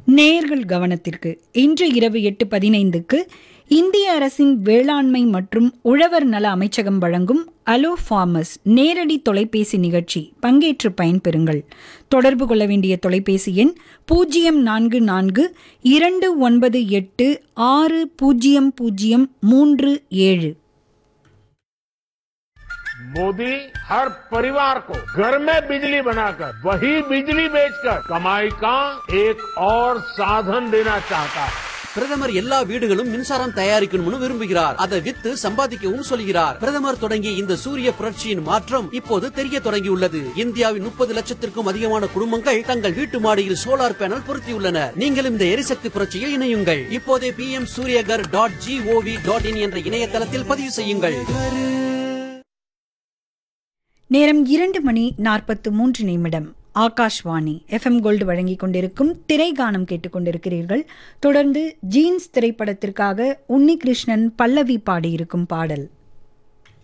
நேயர்கள் கவனத்திற்கு இன்று இரவு எட்டு பதினைந்துக்கு இந்திய அரசின் வேளாண்மை மற்றும் உழவர் நல அமைச்சகம் வழங்கும் அலோ ஃபார்மர்ஸ் நேரடி தொலைபேசி நிகழ்ச்சி பங்கேற்று பயன்பெறுங்கள் தொடர்பு கொள்ள வேண்டிய தொலைபேசி எண் பூஜ்ஜியம் நான்கு நான்கு இரண்டு ஒன்பது எட்டு ஆறு பூஜ்ஜியம் பூஜ்ஜியம் மூன்று ஏழு मोदी हर परिवार को घर में बिजली बनाकर वही बिजली बेचकर कमाई का एक और साधन देना चाहता है பிரதமர் எல்லா வீடுகளும் மின்சாரம் தயாரிக்கணும்னு விரும்புகிறார் அதை வித்து சம்பாதிக்கவும் சொல்கிறார் பிரதமர் தொடங்கிய இந்த சூரிய புரட்சியின் மாற்றம் இப்போது தெரிய தொடங்கியுள்ளது இந்தியாவின் முப்பது லட்சத்திற்கும் அதிகமான குடும்பங்கள் தங்கள் வீட்டு மாடியில் சோலார் பேனல் பொருத்தியுள்ளனர் நீங்களும் இந்த எரிசக்தி புரட்சியில் இணையுங்கள் இப்போதே P M Suryaghar dot GOV dot in என்ற இணையதளத்தில் பதிவு செய்யுங்கள் நேரம் இரண்டு மணி நாற்பத்து மூன்று நிமிடம் ஆகாஷ்வாணி எஃப்எம் கோல்டு வழங்கிக் கொண்டிருக்கும் திரைகானம் கேட்டுக்கொண்டிருக்கிறீர்கள் தொடர்ந்து ஜீன்ஸ் திரைப்படத்திற்காக உன்னிகிருஷ்ணன் பல்லவி பாடியிருக்கும் பாடல்